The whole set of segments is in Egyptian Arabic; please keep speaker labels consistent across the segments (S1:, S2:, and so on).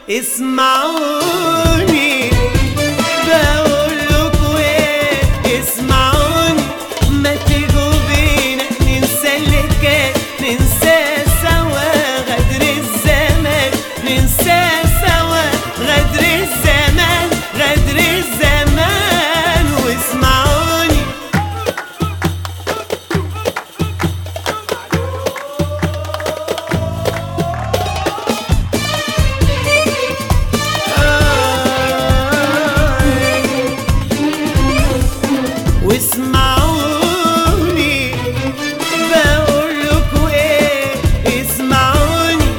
S1: اسمعوني بقول لكم ايه اسمعوني ما تيجوا بينا ننسى اللي كان ننسى سوا غدر الزمان ننسى سوا غدر الزمان غدر الزمان واسمعوني واسمعوني بقول لكم ايه اسمعوني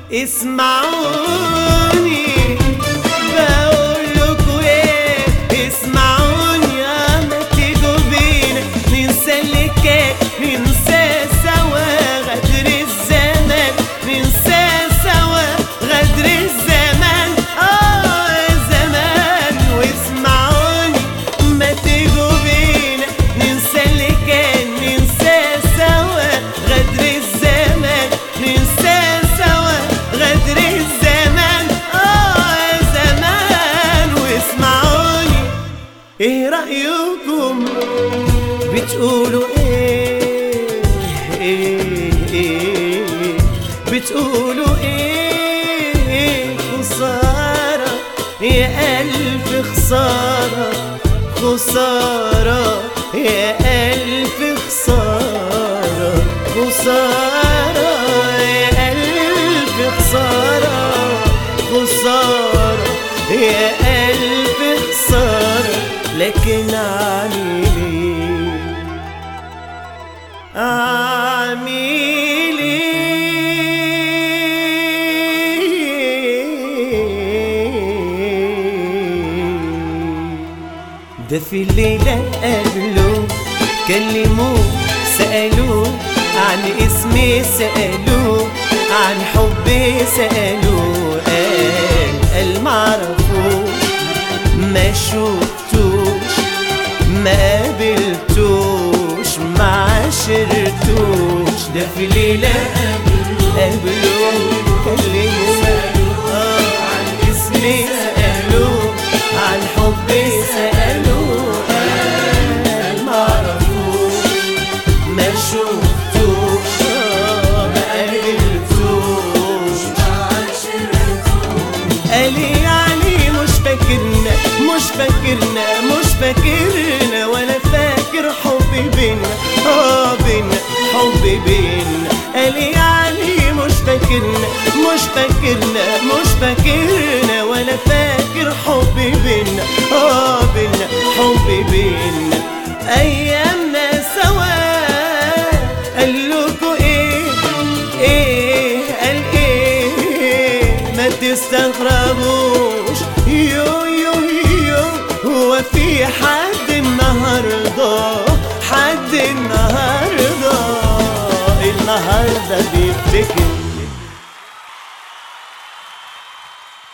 S1: اسمعوني بقول لكم ايه اسمعوني يا ما تيجوا بينا ننسى اللي كان ننسى سوا غدر الزمان ننسى سوا غدر الزمان اه زمان واسمعوني ما تيجوا بينا ننسى اللي كان ننسى سوا غدر الزمان ننسى سوا غدر الزمان اه زمان واسمعوني ايه رأيكم بتقولوا ايه ايه ايه بتقولوا ايه خسارة يا ألف خسارة خسارة يا ألف خسارة خسارة يا ألف خسارة خسارة يا ألف خسارة لكن أعمل إيه أعمل إيه ده في الليلة قابلوه كلموه سألوه عن اسمي سألوه عن حبي سألوه قال قال معرفوش ما شفتوش ما قابلتوش ما عشرتوش ده في ليلة قابلوه كلموه آه عن اسمي سألوه عن حبي سألوه قال معرفوش ما شفتوش آه ما قابلتوش قال يعني مش فاكرنا مش فاكرنا مش فاكرنا ولا فاكر حبي بينا اه بينا حبي بينا قال يعني مش فاكرنا مش فاكرنا مش فاكرنا ولا فاكر حبي بينا اه بينا حبي بينا ايامنا سوا قال لكم ايه ايه قال ايه ما تستغربوش يو يو يو هو في حد النهارده حد النهارده النهارده بيفتكر